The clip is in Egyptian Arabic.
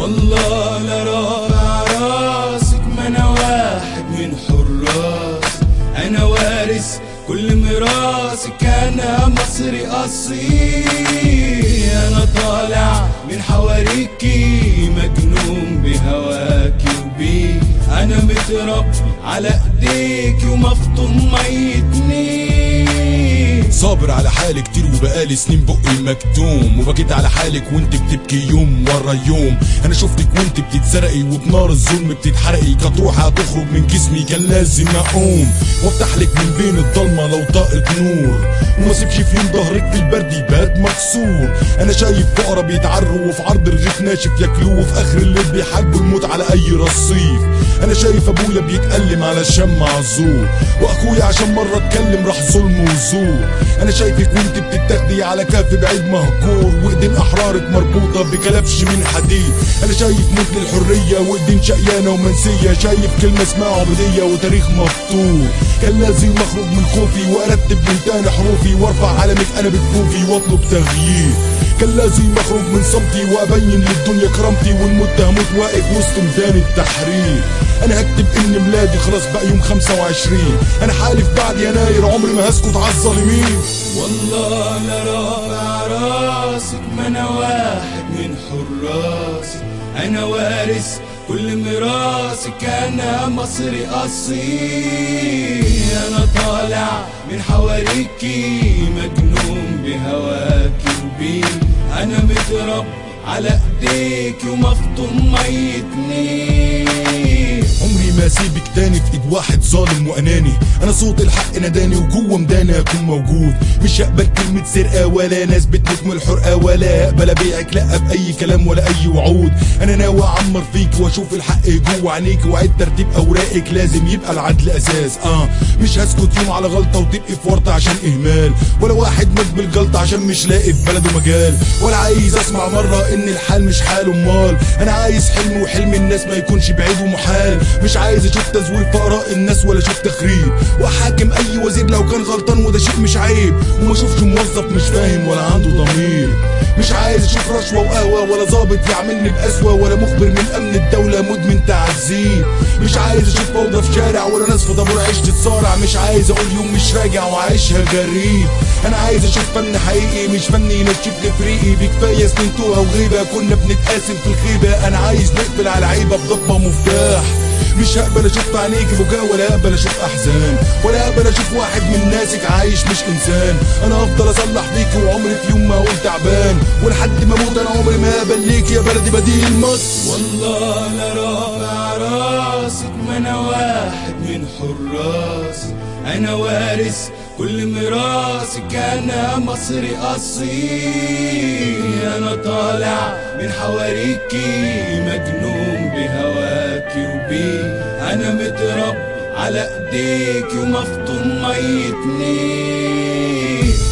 والله لا رافع راسك ما انا واحد من حراس انا وارث كل ميراثك انا مصري اصيل انا طالع من حواريكي مجنون بهواكي وبيك انا متربي على ايديكي ومفطوم ميتني صابر على حالي كتير وبقالي سنين بقي مكتوم وبكيت على حالك وانت بتبكي يوم ورا يوم انا شفتك وانت بتتسرقي وبنار الظلم بتتحرقي كانت روحي هتخرج من جسمي كان لازم اقوم وافتح لك من بين الضلمه لو طاقت نور وما سيبش في يوم ظهرك في البرد يبات مكسور انا شايف فقرا بيتعروا وفي عرض الرغيف ناشف ياكلوه وفي اخر الليل بيحاربوا الموت على اي رصيف انا شايف ابويا بيتألم على الشم معزول واخويا عشان مره اتكلم راح ظلم وزور انا شايفك وانت بتتاخدي على كف بعيد مهجور وايدين احرارك مربوطه بكلبش من حديد انا شايف موت للحريه وايدين شقيانه ومنسيه شايف كلمه اسمها عبوديه وتاريخ مفتوح كان لازم اخرج من خوفي وارتب من تاني حروفي وارفع علمك انا بكفوفي واطلب تغيير كان لازم اخرج من صمتي وابين للدنيا كرامتي والمت هموت واقف وسط ميدان التحرير انا هكتب ان ميلادي خلاص بقى يوم 25 انا حالف بعد يناير عمري ما هسكت على الظالمين والله لا رافع راسك ما انا واحد من حراسك انا وارث كل ميراثك انا مصري اصيل انا طالع من حواريكي مجنون بهواكي وبيك انا متربي على ايديكي ومفطوم ميتني عمري ما اسيبك تاني في ايد واحد ظالم واناني انا صوت الحق ناداني وجوه مداني اكون موجود مش هقبل كلمة سرقة ولا ناس بتموت من الحرقة ولا هقبل ابيعك لا باي كلام ولا اي وعود انا ناوي اعمر فيك واشوف الحق جوه عينيك واعيد ترتيب اوراقك لازم يبقى العدل اساس اه مش هسكت يوم على غلطة وتبقي في ورطة عشان اهمال ولا واحد مات بالجلطة عشان مش لاقي في بلده مجال ولا عايز اسمع مرة ان الحال مش حال امال انا عايز حلم وحلم الناس ما يكونش بعيد ومحال مش عايز اشوف تزوير في اراء الناس ولا اشوف تخريب واحاكم اي وزير لو كان غلطان وده شيء مش عيب وما اشوفش موظف مش فاهم ولا عنده ضمير مش عايز اشوف رشوه وقهوه ولا ظابط يعملني بقسوه ولا مخبر من امن الدوله مدمن تعذيب مش عايز اشوف فوضى في شارع ولا ناس في طابور عيش تتصارع مش عايز اقول يوم مش راجع وعايشها غريب انا عايز اشوف فن حقيقي مش فن ينشف لي فريقي بكفايه سنين توها وغيبه كنا بنتقاسم في الخيبه انا عايز نقفل على عيبه بضبه مفتاح مش هقبل اشوف في عينيك بكاء ولا هقبل اشوف احزان ولا هقبل اشوف واحد من ناسك عايش مش انسان انا هفضل اصلح فيك وعمري في يوم ما اقول تعبان ولحد ما اموت انا عمري ما هقبل ليك يا بلدي بديل مصر والله لا رافع راسك ما انا واحد من حراسك انا وارث كل ميراثك انا مصري اصيل انا طالع من حواريكي مجنون بهواكي وبيك انا متربي على ايديكي ومفطوم ميتني